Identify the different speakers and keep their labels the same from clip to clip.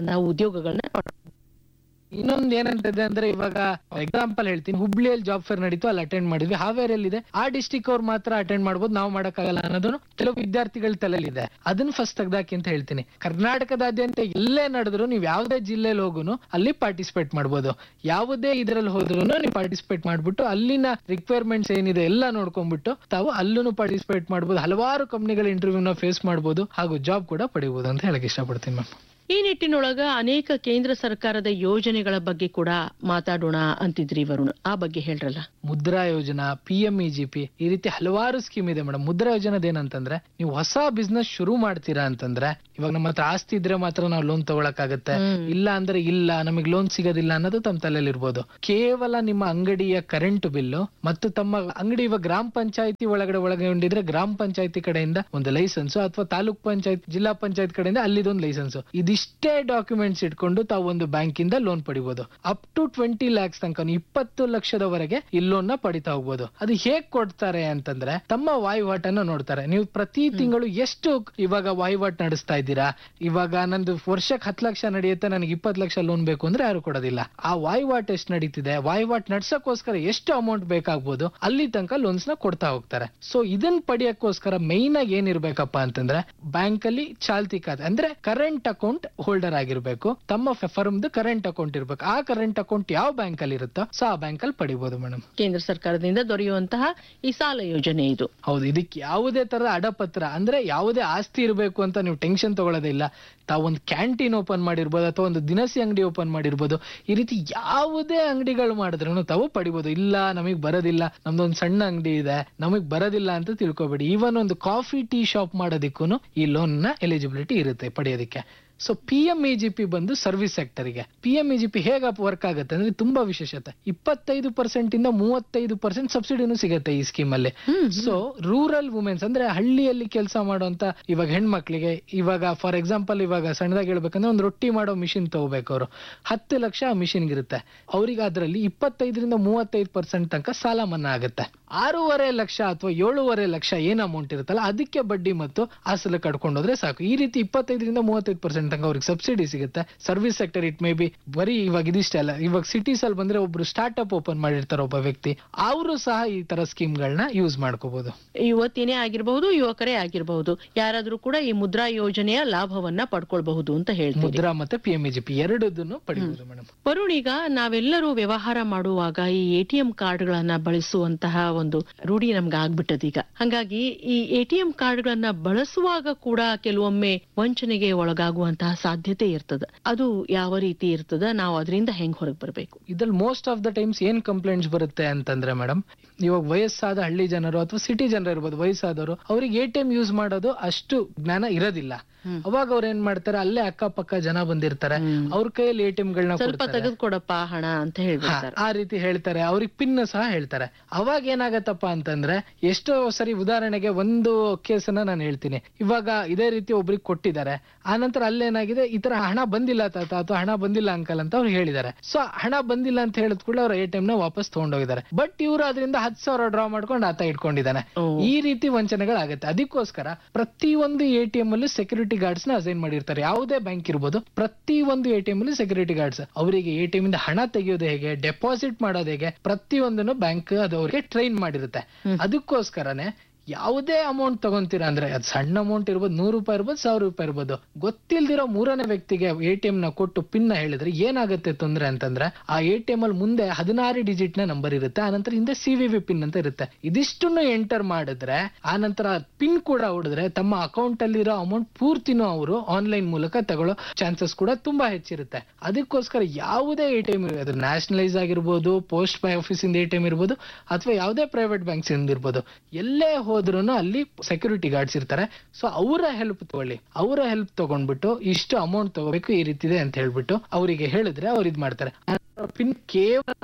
Speaker 1: ರೀತಿಯಾದಂತಹ ಉದ್ಯೋಗಗಳನ್ನ ಪಡ್ಕೊಳ್ಬಹುದು.
Speaker 2: ಇನ್ನೊಂದ್ ಏನಂತಿದೆ ಅಂದ್ರೆ ಇವಾಗ ಎಕ್ಸಾಂಪಲ್ ಹೇಳ್ತೀನಿ ಹುಬ್ಳಿಯಲ್ಲಿ ಜಾಬ್ ಫೇರ್ ನಡೀತು ಅಲ್ಲಿ ಅಟೆಂಡ್ ಮಾಡಿದ್ವಿ ಹಾವೇರಿಯಲ್ಲಿ ಇದೆ ಆ ಡಿಸ್ಟಿಕ್ ಅವ್ರು ಮಾತ್ರ ಅಟೆಂಡ್ ಮಾಡ್ಬೋದು ನಾವು ಮಾಡಕ್ಕಾಗಲ್ಲ ಅನ್ನೋದನ್ನು ಕೆಲವು ವಿದ್ಯಾರ್ಥಿಗಳ ತಲೆಯಲ್ಲಿದೆ ಅದನ್ನ ಫಸ್ಟ್ ತೆಗ್ದಾಕಿ ಅಂತ ಹೇಳ್ತೀನಿ ಕರ್ನಾಟಕದಾದ್ಯಂತ ಎಲ್ಲೇ ನಡೆದ್ರು ನೀವು ಯಾವ್ದೇ ಜಿಲ್ಲೆಯಲ್ಲಿ ಹೋಗುನು ಅಲ್ಲಿ ಪಾರ್ಟಿಸಿಪೇಟ್ ಮಾಡ್ಬೋದು ಯಾವುದೇ ಇದ್ರಲ್ಲಿ ಹೋದ್ರು ನೀವು ಪಾರ್ಟಿಸಿಪೇಟ್ ಮಾಡ್ಬಿಟ್ಟು ಅಲ್ಲಿನ ರಿಕ್ವೈರ್ಮೆಂಟ್ಸ್ ಏನಿದೆ ಎಲ್ಲ ನೋಡ್ಕೊಂಡ್ಬಿಟ್ಟು ತಾವು ಅಲ್ಲೂ ಪಾರ್ಟಿಸಿಪೇಟ್ ಮಾಡ್ಬೋದು ಹಲವಾರು ಕಂಪ್ನಿಗಳ ಇಂಟರ್ವ್ಯೂನ ಫೇಸ್ ಮಾಡ್ಬೋದು ಹಾಗೂ ಜಾಬ್ ಕೂಡ ಪಡಿಬಹುದು ಅಂತ ಹೇಳಕ್ ಇಷ್ಟಪಡ್ತೀನಿ ಮ್ಯಾಮ್
Speaker 1: ಈ ನಿಟ್ಟಿನೊಳಗ ಅನೇಕ ಕೇಂದ್ರ ಸರ್ಕಾರದ ಯೋಜನೆಗಳ ಬಗ್ಗೆ ಕೂಡ ಮಾತಾಡೋಣ ಅಂತಿದ್ರಿ ವರುಣ್ ಆ ಬಗ್ಗೆ ಹೇಳ್ರಲ್ಲ
Speaker 2: Mudra Yojana P M E G P ಈ ರೀತಿ ಹಲವಾರು ಸ್ಕೀಮ್ ಇದೆ ಮೇಡಮ್ ಮುದ್ರಾ ಯೋಜನದ ಏನಂತಂದ್ರೆ ನೀವು ಹೊಸ ಬಿಸ್ನೆಸ್ ಶುರು ಮಾಡ್ತೀರಾ ಅಂತಂದ್ರೆ ಇವಾಗ ನಮ್ಮ ಹತ್ರ ಆಸ್ತಿ ಇದ್ರೆ ಮಾತ್ರ ನಾವು ಲೋನ್ ತಗೊಳಕ್ಕಾಗತ್ತೆ
Speaker 1: ಹ್ಮ್.
Speaker 2: ಇಲ್ಲ ಅಂದ್ರೆ ಇಲ್ಲ ನಮಗೆ ಲೋನ್ ಸಿಗೋದಿಲ್ಲ ಅನ್ನೋದು ತಮ್ಮ ತಲೆಯಲ್ಲಿ ಇರ್ಬೋದು ಕೇವಲ ನಿಮ್ಮ ಅಂಗಡಿಯ ಕರೆಂಟ್ ಬಿಲ್ಲು ಮತ್ತು ತಮ್ಮ ಅಂಗಡಿ ಇವಾಗ ಗ್ರಾಮ ಪಂಚಾಯತಿ ಒಳಗಡೆ ಒಳಗೊಂಡಿದ್ರೆ ಗ್ರಾಮ ಪಂಚಾಯತಿ ಕಡೆಯಿಂದ ಒಂದು ಲೈಸೆನ್ಸ್ ಅಥವಾ ತಾಲೂಕ್ ಪಂಚಾಯತ್ ಜಿಲ್ಲಾ ಪಂಚಾಯತ್ ಕಡೆಯಿಂದ ಅಲ್ಲಿದೊಂದು ಲೈಸೆನ್ಸ್ ಇದಿಷ್ಟೇ ಡಾಕ್ಯುಮೆಂಟ್ಸ್ ಇಟ್ಕೊಂಡು ತಾವು ಒಂದು ಬ್ಯಾಂಕ್ ಇಂದ ಲೋನ್ ಪಡಿಬಹುದು ಅಪ್ ಟು ಟ್ವೆಂಟಿ ಲ್ಯಾಕ್ಸ್ ತನಕ ಇಪ್ಪತ್ತು ಲಕ್ಷದವರೆಗೆ ಈ ಲೋನ್ ನ ಪಡಿತಾ ಹೋಗ್ಬೋದು ಅದು ಹೇಗ್ ಕೊಡ್ತಾರೆ ಅಂತಂದ್ರೆ ತಮ್ಮ ವಹಿವಾಟನ್ನ ನೋಡ್ತಾರೆ ನೀವು ಪ್ರತಿ ತಿಂಗಳು ಎಷ್ಟು ಇವಾಗ ವಹಿವಾಟ್ ನಡೆಸ್ತಾ ಇದ್ದೀರಾ ಇವಾಗ ನಂದು ವರ್ಷಕ್ಕೆ ಹತ್ತು ಲಕ್ಷ ನಡೆಯುತ್ತೆ ನನಗೆ ಇಪ್ಪತ್ತು ಲಕ್ಷ ಲೋನ್ ಬೇಕು ಅಂದ್ರೆ ಯಾರು ಕೊಡೋದಿಲ್ಲ ಆ ವಹಿವಾಟ್ ಎಷ್ಟು ನಡೀತಿದೆ ವಹಿವಾಟ್ ನಡ್ಸಕ್ಕೋಸ್ಕರ ಎಷ್ಟು ಅಮೌಂಟ್ ಬೇಕಾಗ್ಬೋದು ಅಲ್ಲಿ ತನಕ ಲೋನ್ಸ್ ನ ಕೊಡ್ತಾ ಹೋಗ್ತಾರೆ ಸೊ ಇದನ್ನ ಪಡಿಯಕ್ಕೋಸ್ಕರ ಮೈನ್ ಆಗಿ ಏನಿರ್ಬೇಕಪ್ಪ ಅಂತಂದ್ರೆ ಬ್ಯಾಂಕ್ ಅಲ್ಲಿ ಚಾಲ್ತಿ ಖಾತೆ ಅಂದ್ರೆ ಕರೆಂಟ್ ಅಕೌಂಟ್ ಹೋಲ್ಡರ್ ಆಗಿರ್ಬೇಕು ತಮ್ಮ ಫರ್ಮ್ದು ಕರೆಂಟ್ ಅಕೌಂಟ್ ಇರ್ಬೇಕು ಆ ಕರೆಂಟ್ ಅಕೌಂಟ್ ಯಾವ ಬ್ಯಾಂಕ್ ಅಲ್ಲಿ ಇರುತ್ತೋ ಸೊ ಆ ಬ್ಯಾಂಕ್ ಅಲ್ಲಿ ಪಡಿಬಹುದು ಮೇಡಮ್
Speaker 1: ಕೇಂದ್ರ ಸರ್ಕಾರದಿಂದ ದೊರೆಯುವಂತಹ ಈ ಸಾಲ ಯೋಜನೆ ಇದು
Speaker 2: ಹೌದು ಇದಕ್ಕೆ ಯಾವುದೇ ತರದ ಅಡಪತ್ರ ಅಂದ್ರೆ ಯಾವುದೇ ಆಸ್ತಿ ಇರಬೇಕು ಅಂತ ನೀವು ಟೆನ್ಷನ್ ತಗೊಳ್ಳೋದೇ ಇಲ್ಲ ತಾವು ಒಂದು ಕ್ಯಾಂಟೀನ್ ಓಪನ್ ಮಾಡಿರ್ಬೋದು ಅಥವಾ ಒಂದು ದಿನಸಿ ಅಂಗಡಿ ಓಪನ್ ಮಾಡಿರ್ಬೋದು ಈ ರೀತಿ ಯಾವುದೇ ಅಂಗಡಿಗಳು ಮಾಡಿದ್ರು ತಾವು ಪಡಿಬೋದು ಇಲ್ಲ ನಮಗ್ ಬರೋದಿಲ್ಲ ನಮ್ದೊಂದು ಸಣ್ಣ ಅಂಗಡಿ ಇದೆ ನಮಗ್ ಬರೋದಿಲ್ಲ ಅಂತ ತಿಳ್ಕೊಬೇಡಿ ಈವನ್ ಒಂದು ಕಾಫಿ ಟೀ ಶಾಪ್ ಮಾಡೋದಕ್ಕೂ ಈ ಲೋನ್ ನ ಎಲಿಜಿಬಿಲಿಟಿ ಇರುತ್ತೆ ಪಡೆಯೋದಕ್ಕೆ so P M E G P ಬಂದು ಸರ್ವಿಸ್ ಸೆಕ್ಟರ್ಗೆ P M E G P ಹೇಗೆ ವರ್ಕ್ ಆಗುತ್ತೆ ಅಂದ್ರೆ ತುಂಬಾ ವಿಶೇಷತೆ ಇಪ್ಪತ್ತೈದು ಪರ್ಸೆಂಟ್ ಇಂದ ಮೂವತ್ತೈದು ಪರ್ಸೆಂಟ್ ಸಬ್ಸಿಡಿನೂ ಸಿಗುತ್ತೆ ಈ ಸ್ಕೀಮ್ ಅಲ್ಲಿ ಸೊ ರೂರಲ್ ವುಮೆನ್ಸ್ ಅಂದ್ರೆ ಹಳ್ಳಿಯಲ್ಲಿ ಕೆಲಸ ಮಾಡುವಂತ ಇವಾಗ ಹೆಣ್ಮಕ್ಳಿಗೆ ಇವಾಗ ಫಾರ್ ಎಕ್ಸಾಂಪಲ್ ಇವಾಗ ಸಣ್ಣದಾಗಿ ಹೇಳ್ಬೇಕಂದ್ರೆ ಒಂದು ರೊಟ್ಟಿ ಮಾಡೋ ಮಿಷಿನ್ ತಗೋಬೇಕು ಅವರು ಹತ್ತು ಲಕ್ಷ ಆ ಮಿಷಿನ್ ಇರುತ್ತೆ ಅವ್ರಿಗೆ ಅದರಲ್ಲಿ ಇಪ್ಪತ್ತೈದರಿಂದ ಮೂವತ್ತೈದು ಪರ್ಸೆಂಟ್ ತನಕ ಸಾಲ ಮನ್ನಾ ಆಗುತ್ತೆ ಆರೂವರೆ ಲಕ್ಷ ಅಥವಾ ಏಳೂವರೆ ಲಕ್ಷ ಏನ್ ಅಮೌಂಟ್ ಇರುತ್ತಲ್ಲ ಅದಕ್ಕೆ ಬಡ್ಡಿ ಮತ್ತು ಅಸಲು ಕಟ್ಕೊಂಡು ಹೋದ್ರೆ ಸಾಕು ಈ ರೀತಿ ಇಪ್ಪತ್ತೈದರಿಂದ ಮೂವತ್ತೈದು ಪರ್ಸೆಂಟ್ ತನಕ ಅವ್ರಿಗೆ ಸಬ್ಸಿಡಿ ಸಿಗುತ್ತೆ service sector it may be ಬರೀ ಇವಾಗ ಇದಿಷ್ಟೇ ಅಲ್ಲ ಇವಾಗ ಸಿಟೀಸ್ ಅಲ್ಲಿ ಬಂದ್ರೆ ಒಬ್ರು ಸ್ಟಾರ್ಟ್ಅಪ್ ಓಪನ್ ಮಾಡಿರ್ತಾರೆ ಒಬ್ಬ ವ್ಯಕ್ತಿ ಅವರು ಸಹ ಈ ತರ ಸ್ಕೀಮ್ ಗಳನ್ನ ಯೂಸ್ ಮಾಡ್ಕೋಬಹುದು
Speaker 1: ಯುವತಿನೇ ಆಗಿರಬಹುದು ಯುವಕರೇ ಆಗಿರಬಹುದು ಯಾರಾದ್ರೂ ಕೂಡ ಈ ಮುದ್ರಾ ಯೋಜನೆಯ ಲಾಭವನ್ನ ಪಡ್ಕೊಳ್ಬಹುದು ಅಂತ ಹೇಳ್ತೀವಿ
Speaker 2: ಮುದ್ರಾ ಮತ್ತೆ ಪಿ ಎಂ ಜಿ ಪಿ ಎರಡದನ್ನು ಪಡಿಬಹುದು ಮೇಡಮ್
Speaker 1: ವರುಣ್ ಈಗ ನಾವೆಲ್ಲರೂ ವ್ಯವಹಾರ ಮಾಡುವಾಗ ಈ ಎಟಿಎಂ ಕಾರ್ಡ್ ಗಳನ್ನ ಬಳಸುವಂತಹ ಒಂದು ರೂಢಿ ನಮ್ಗೆ ಆಗ್ಬಿಟ್ಟದ ಈಗ ಹಂಗಾಗಿ ಈ ಎಟಿಎಂ ಕಾರ್ಡ್ ಗಳನ್ನ ಬಳಸುವಾಗ ಕೂಡ ಕೆಲವೊಮ್ಮೆ ವಂಚನೆಗೆ ಒಳಗಾಗುವಂತಹ ಸಾಧ್ಯತೆ ಇರ್ತದ ಅದು ಯಾವ ರೀತಿ ಇರ್ತದ ನಾವು ಅದರಿಂದ ಹೆಂಗ್ ಹೊರಗೆ ಬರ್ಬೇಕು
Speaker 2: ಇದ್ರಲ್ಲಿ ಮೋಸ್ಟ್ ಆಫ್ ದ ಟೈಮ್ಸ್ ಏನ್ ಕಂಪ್ಲೇಂಟ್ಸ್ ಬರುತ್ತೆ ಅಂತಂದ್ರೆ ಮೇಡಮ್ ಇವಾಗ ವಯಸ್ಸಾದ ಹಳ್ಳಿ ಜನರು ಅಥವಾ ಸಿಟಿ ಜನರು ಇರ್ಬೋದು ವಯಸ್ಸಾದವರು ಅವ್ರಿಗೆ ಎ ಟಿ ಎಂ ಯೂಸ್ ಮಾಡೋದು ಅಷ್ಟು ಜ್ಞಾನ ಇರೋದಿಲ್ಲ
Speaker 1: ಹ್ಮ್.
Speaker 2: ಅವಾಗ ಅವ್ರು ಏನ್ ಮಾಡ್ತಾರೆ ಅಲ್ಲೇ ಅಕ್ಕಪಕ್ಕ ಜನ ಬಂದಿರ್ತಾರೆ
Speaker 1: ಹ್ಮ್.
Speaker 2: ಅವ್ರ ಕೈಯಲ್ಲಿ ಎ ಟಿ ಗಳನ್ನ
Speaker 1: ಸ್ವಲ್ಪ
Speaker 2: ಕೊಡ್ತಾರೆ
Speaker 1: ತೆಗೆದುಕೊಡಪ್ಪ ಹಣ ಅಂತ
Speaker 2: ಹಾ,
Speaker 1: ಹೇಳ್ಬಿಡ್ತಾರೆ
Speaker 2: ಆ ರೀತಿ ಹೇಳ್ತಾರೆ ಅವ್ರಿಗೆ ಪಿನ್ ಸಹ ಹೇಳ್ತಾರೆ ಅವಾಗ ಏನಾಗತ್ತಪ್ಪ ಅಂತಂದ್ರೆ ಎಷ್ಟೋ ಸರಿ ಉದಾಹರಣೆಗೆ ಒಂದು ಕೇಸನ್ನ ನಾನು ಹೇಳ್ತೀನಿ ಇವಾಗ ಇದೇ ರೀತಿ ಒಬ್ರಿಗೆ ಕೊಟ್ಟಿದ್ದಾರೆ ಆನಂತರ ಅಲ್ಲೇನಾಗಿದೆ ಈ ತರ ಹಣ ಬಂದಿಲ್ಲ ತಾತ ಅಥವಾ ಹಣ ಬಂದಿಲ್ಲ ಅಂಕಲ್ ಅಂತ ಅವ್ರು ಹೇಳಿದ್ದಾರೆ ಸೊ ಹಣ ಬಂದಿಲ್ಲ ಅಂತ ಹೇಳಿದ ಕೂಡ ಅವ್ರ ಎ ಟಿ ನ ವಾಪಸ್ ತಗೊಂಡೋಗಿದ್ದಾರೆ ಬಟ್ ಇವರು ಅದರಿಂದ ಹತ್ತು ಸಾವಿರ ಡ್ರಾ ಮಾಡ್ಕೊಂಡು ಆತ ಇಟ್ಕೊಂಡಿದ್ದಾನೆ
Speaker 1: ಓ.
Speaker 2: ಈ ರೀತಿ ವಂಚನೆಗಳಾಗುತ್ತೆ ಅದಕ್ಕೋಸ್ಕರ ಪ್ರತಿ ಒಂದು ಎ ಟಿ ಎಂ ಅಲ್ಲೂ ಸೆಕ್ಯೂರಿಟಿ ಗಾರ್ಡ್ಸ್ ನ ಅಸೈನ್ ಮಾಡಿರ್ತಾರೆ ಯಾವುದೇ ಬ್ಯಾಂಕ್ ಇರ್ಬೋದು ಪ್ರತಿ ಒಂದು ಎ ಟಿ ಎಂ ಅಲ್ಲಿ ಸೆಕ್ಯೂರಿಟಿ ಗಾರ್ಡ್ಸ್ ಅವರಿಗೆ ಎ ಟಿ ಎಂ ಇಂದ ಹಣ ತೆಗೆಯೋದು ಹೇಗೆ ಡೆಪಾಸಿಟ್ ಮಾಡೋದು ಹೇಗೆ ಪ್ರತಿಯೊಂದನ್ನು ಬ್ಯಾಂಕ್ ಅದು ಅವರಿಗೆ ಟ್ರೈನ್ ಮಾಡಿರುತ್ತೆ
Speaker 1: ಹ್ಮ್.
Speaker 2: ಅದಕ್ಕೋಸ್ಕರನೇ ಯಾವುದೇ ಅಮೌಂಟ್ ತಗೊಂತೀರಾ ಅಂದ್ರೆ ಅದು ಸಣ್ಣ ಅಮೌಂಟ್ ಇರ್ಬೋದು ನೂರು ರೂಪಾಯಿ ಇರ್ಬೋದು ಸಾವಿರ ರೂಪಾಯಿ ಇರ್ಬೋದು ಗೊತ್ತಿಲ್ದಿರೋ ಮೂರನೇ ವ್ಯಕ್ತಿಗೆ ಎ ಟಿ ಎಂ ನ ಕೊಟ್ಟು ಪಿನ್ ನ ಹೇಳಿದ್ರೆ ಏನಾಗುತ್ತೆ ತೊಂದ್ರೆ ಅಂತಂದ್ರೆ ಆ ಎ ಟಿ ಎಂ ಅಲ್ಲಿ ಮುಂದೆ ಹದಿನಾರು ಡಿಜಿಟ್ ನ ನಂಬರ್ ಇರುತ್ತೆ ಆನಂತರ ಹಿಂದೆ ಸಿ ವಿ ವಿ ಪಿನ್ ಅಂತ ಇರುತ್ತೆ ಇದಿಷ್ಟನ್ನು ಎಂಟರ್ ಮಾಡಿದ್ರೆ ಆನಂತರ ಪಿನ್ ಕೂಡ ಹೊಡೆದ್ರೆ ತಮ್ಮ ಅಕೌಂಟ್ ಅಲ್ಲಿರೋ ಅಮೌಂಟ್ ಪೂರ್ತಿನೂ ಅವರು ಆನ್ಲೈನ್ ಮೂಲಕ ತಗೊಳ್ಳೋ ಚಾನ್ಸಸ್ ಕೂಡ ತುಂಬಾ ಹೆಚ್ಚಿರುತ್ತೆ ಅದಕ್ಕೋಸ್ಕರ ಯಾವುದೇ ಎ ಟಿ ಎಂ ಅದು ನ್ಯಾಷನಲೈಸ್ ಆಗಿರ್ಬೋದು ಪೋಸ್ಟ್ ಬೈ ಆಫೀಸ್ ಇಂದ ಎ ಟಿ ಎಂ ಇರ್ಬೋದು ಅಥವಾ ಯಾವುದೇ ಪ್ರೈವೇಟ್ ಬ್ಯಾಂಕ್ಸ್ ಇಂದ ಇರ್ಬೋದು ಎಲ್ಲೇ ಹೋದ್ರೂ ಅಲ್ಲಿ ಸೆಕ್ಯೂರಿಟಿ ಗಾರ್ಡ್ಸ್ ಇರ್ತಾರೆ ಸೊ ಅವರ ಹೆಲ್ಪ್ ತಗೊಳ್ಳಿ ಅವರ ಹೆಲ್ಪ್ ತಗೊಂಡ್ಬಿಟ್ಟು ಇಷ್ಟು ಅಮೌಂಟ್ ತಗೋಬೇಕು ಈ ರೀತಿ ಇದೆ ಅಂತ ಹೇಳ್ಬಿಟ್ಟು ಅವರಿಗೆ ಹೇಳಿದ್ರೆ ಅವ್ರು ಇದ್ ಮಾಡ್ತಾರೆ ಪಿನ್ ಕೇವಲ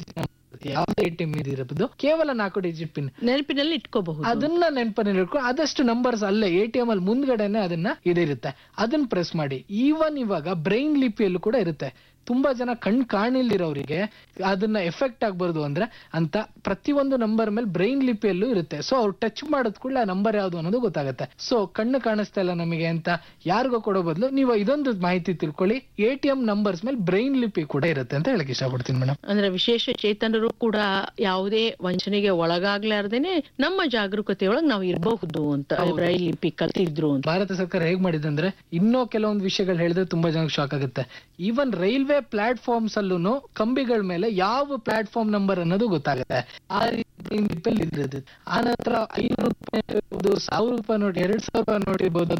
Speaker 2: ಯಾವ್ದೇ ಎ ಟಿ ಎಂ ಇದಿರಬಹುದು ಕೇವಲ ನಾಲ್ಕು ಡಿಜಿಟ್ ಪಿನ್
Speaker 1: ನೆನಪಿನಲ್ಲಿ ಇಟ್ಕೋಬಹುದು
Speaker 2: ಅದನ್ನ ನೆನಪಲ್ಲಿ ಇಟ್ಕೊಂಡು ಆದಷ್ಟು ನಂಬರ್ಸ್ ಅಲ್ಲೇ ಎ ಟಿ ಎಂ ಅಲ್ಲಿ ಮುಂದ್ಗಡೆನೆ ಅದನ್ನ ಇದಿರುತ್ತೆ ಅದನ್ನ ಪ್ರೆಸ್ ಮಾಡಿ ಈವನ್ ಇವಾಗ ಬ್ರೈನ್ ಲಿಪಿಯಲ್ಲೂ ಕೂಡ ಇರುತ್ತೆ ತುಂಬಾ ಜನ ಕಣ್ ಕಾಣಿಲ್ದಿರೋರಿಗೆ ಅದನ್ನ ಎಫೆಕ್ಟ್ ಆಗ್ಬಾರ್ದು ಅಂದ್ರೆ ಅಂತ ಪ್ರತಿಯೊಂದು ನಂಬರ್ ಮೇಲೆ ಬ್ರೈನ್ ಲಿಪಿಯಲ್ಲೂ ಇರುತ್ತೆ ಸೊ ಅವ್ರು ಟಚ್ ಮಾಡೋದ್ ಕೂಡಲೇ ಆ ನಂಬರ್ ಯಾವ್ದು ಅನ್ನೋದು ಗೊತ್ತಾಗುತ್ತೆ ಸೊ ಕಣ್ಣು ಕಾಣಿಸ್ತಾ ಇಲ್ಲ ನಮಗೆ ಅಂತ ಯಾರಿಗೋ ಕೊಡೋ ಬದಲು ನೀವು ಇದೊಂದು ಮಾಹಿತಿ ತಿಳ್ಕೊಳ್ಳಿ ಎ ಟಿ ಎಂ ನಂಬರ್ಸ್ ಮೇಲೆ ಬ್ರೈನ್ ಲಿಪಿ ಕೂಡ ಇರುತ್ತೆ ಅಂತ ಹೇಳಕ್ ಇಷ್ಟಪಡ್ತೀನಿ ಮೇಡಮ್
Speaker 1: ಅಂದ್ರೆ ವಿಶೇಷ ಚೇತನರು ಕೂಡ ಯಾವುದೇ ವಂಚನೆಗೆ ಒಳಗಾಗ್ಲಾರ್ದೇನೆ ನಮ್ಮ ಜಾಗರೂಕತೆಯೊಳಗೆ ನಾವು ಇರಬಹುದು ಅಂತ ಬ್ರೈಲ್ ಲಿಪಿ ಕಲ್ತಿದ್ರು ಅಂತ
Speaker 2: ಭಾರತ ಸರ್ಕಾರ ಹೇಗ್ ಮಾಡಿದೆ ಅಂದ್ರೆ ಇನ್ನೂ ಕೆಲವೊಂದು ವಿಷಯಗಳು ಹೇಳಿದ್ರೆ ತುಂಬಾ ಜನಕ್ಕೆ ಶಾಕ್ ಆಗುತ್ತೆ ಈವನ್ ರೈಲ್ವೆ ಪ್ಲಾಟ್ಫಾರ್ಮ್ಸ್ ಅಲ್ಲೂ ಕಂಬಿಗಳ ಮೇಲೆ ಯಾವ ಪ್ಲಾಟ್ಫಾರ್ಮ್ ನಂಬರ್ ಅನ್ನೋದು ಗೊತ್ತಾಗುತ್ತೆ ಆ ರೀತಿ ಇರುತ್ತೆ ಆ ನಂತರ ಐನೂರು ರೂಪಾಯಿ ಇರ್ಬೋದು ಸಾವಿರ ರೂಪಾಯಿ ನೋಡಿ ಎರಡ್ ಸಾವಿರ ರೂಪಾಯಿ ನೋಡಿ ಇರ್ಬೋದು